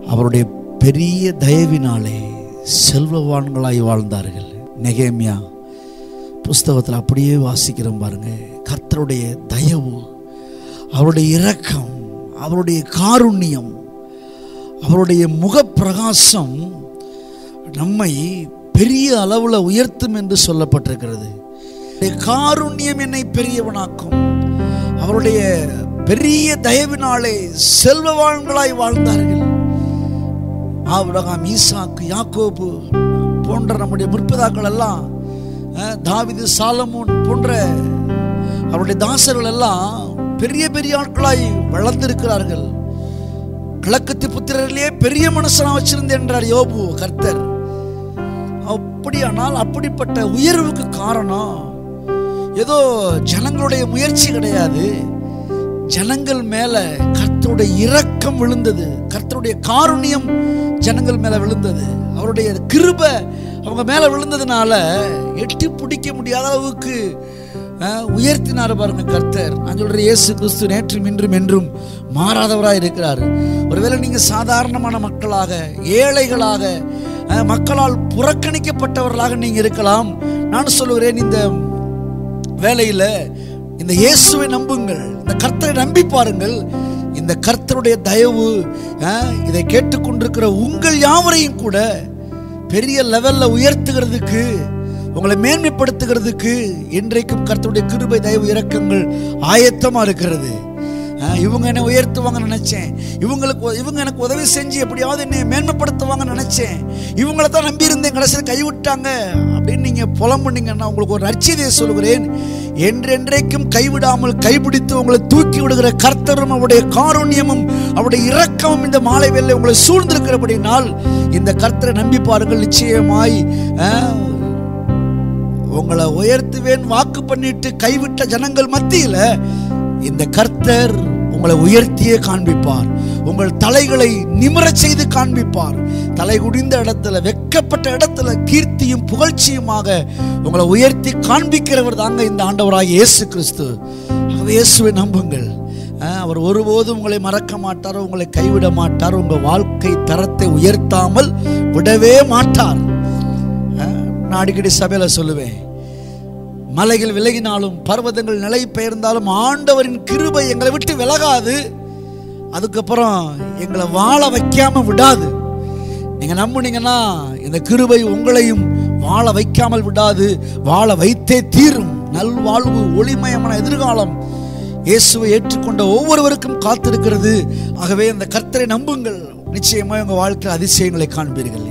அவருடைய பெரிய தயவினாலே செல்வவான்களாய் வாழ்ந்தார்கள் நெகேமியா புஸ்தகத்தில் அப்படியே வாசிக்கிறோம் பாருங்க கர்த்தருடைய தயவு அவருடைய இரக்கம் அவருடைய காருண்யம் அவருடைய முகப்பிரகாசம் நம்மை பெரிய அளவில் உயர்த்தும் என்று சொல்லப்பட்டிருக்கிறது அவருடைய காருண்யம் என்னை பெரியவனாக்கும் அவருடைய பெரிய தயவினாலே செல்வவான்களாய் வாழ்ந்தார்கள் ஆபிரகாம் ஈசாக்கு யாக்கோபு போன்ற நம்முடைய முற்பதாக்கள் எல்லாம் அஹ், தாவீது சாலமோன் போன்ற அவருடைய தாசர்கள் எல்லாம் பெரிய பெரிய ஆட்களாய் வளர்ந்திருக்கிறார்கள் கிழக்கத்து புத்திரரிலேயே பெரிய மனுஷனா வச்சிருந்தேன் என்றார் யோபு கர்த்தர் அப்படியானால் அப்படிப்பட்ட உயர்வுக்கு காரணம் ஏதோ ஜனங்களுடைய முயற்சி கிடையாது ஜனங்கள் மேல கர்த்தருடைய இரக்கம் விழுந்தது கர்த்தருடைய காருண்யம் ஜனங்கள் மேல விழுந்தது அவருடைய கிருபை அவங்க மேல விழுந்ததுனால எட்டி பிடிக்க முடியாத அளவுக்கு அஹ், உயர்த்தினார் பாருங்க கர்த்தர் நான் சொல்ற இயேசு கிறிஸ்து நேற்றும் இன்றும் என்றும் மாறாதவராக இருக்கிறார் ஒருவேளை நீங்க சாதாரணமான மக்களாக ஏழைகளாக அஹ், மக்களால் புறக்கணிக்கப்பட்டவர்களாக நீங்க இருக்கலாம் நான் சொல்லுகிறேன் இந்த வேலையில இந்த இயேசுவை நம்புங்கள் இந்த கர்த்தரை நம்பி பாருங்கள் இந்த கர்த்தருடைய தயவு அஹ், இதை கேட்டுக்கொண்டிருக்கிற உங்கள் யாவரையும் கூட பெரிய லெவல்ல உயர்த்துகிறதுக்கு உங்களை மேன்மைப்படுத்துகிறதுக்கு இன்றைக்கும் கர்த்தருடைய கிருபை தயவு இரக்கங்கள் ஆயத்தமா இருக்கிறது அஹ், இவங்க என்னை உயர்த்துவாங்க நினைச்சேன் இவங்களுக்கு உ- இவங்க எனக்கு உதவி செஞ்சு எப்படியாவது என்னை மேன்மைப்படுத்துவாங்க நினைச்சேன் இவங்கள தான் நம்பியிருந்தேன் கடைசியில் கைவிட்டாங்க அப்படின்னு நீங்க புலம்புனீங்கன்னா உங்களுக்கு ஒரு நற்செய்தியை சொல்கிறேன் என்றென்றைக்கும் கைவிடாமல் கைபிடித்து உங்களை தூக்கி விடுகிற கர்த்தரும் அவருடைய காருண்யமும் அவருடைய இரக்கமும் இந்த மாலை வேளை உங்களை சூழ்ந்திருக்கிறபடினால் இந்த கர்த்தரை நம்பி பாருங்கள் நிச்சயமாய் அஹ், உங்களை உயர்த்துவேன் வாக்கு பண்ணிட்டு கைவிட்ட ஜனங்கள் மத்தியில இந்த கர்த்தர் உங்களை உயர்த்தியே காண்பிப்பார் உங்கள் தலைகளை நிமிரச் செய்து காண்பிப்பார் தலை குடிந்த இடத்துல வெக்கப்பட்ட இடத்துல கீர்த்தியும் புகழ்ச்சியுமாக உங்களை உயர்த்தி காண்பிக்கிறவர் தாங்க இந்த ஆண்டவராக இயேசு கிறிஸ்து ஆகவே இயேசுவை நம்புங்கள் அஹ், அவர் ஒருபோதும் உங்களை மறக்க மாட்டார் உங்களை கைவிட மாட்டார் உங்கள் வாழ்க்கை தரத்தை உயர்த்தாமல் விடவே மாட்டார் அஹ், நான் அடிக்கடி சபையில் சொல்லுவேன் மலைகள் விலகினாலும் பர்வதங்கள் நிலை பெயர்ந்தாலும் ஆண்டவரின் கிருபை எங்களை விட்டு விலகாது அதுக்கப்புறம் எங்களை வாழ வைக்காம விடாது நீங்க நம்புனீங்கன்னா இந்த கிருபை உங்களையும் வாழ வைக்காமல் விடாது வாழ வைத்தே தீரும் நல்வாழ்வு ஒளிமயமான எதிர்காலம் இயேசுவை ஏற்றுக்கொண்ட ஒவ்வொருவருக்கும் காத்திருக்கிறது ஆகவே இந்த கர்த்தரை நம்புங்கள் நிச்சயமாக உங்க வாழ்க்கையில் அதிசயங்களை காண்பீர்கள்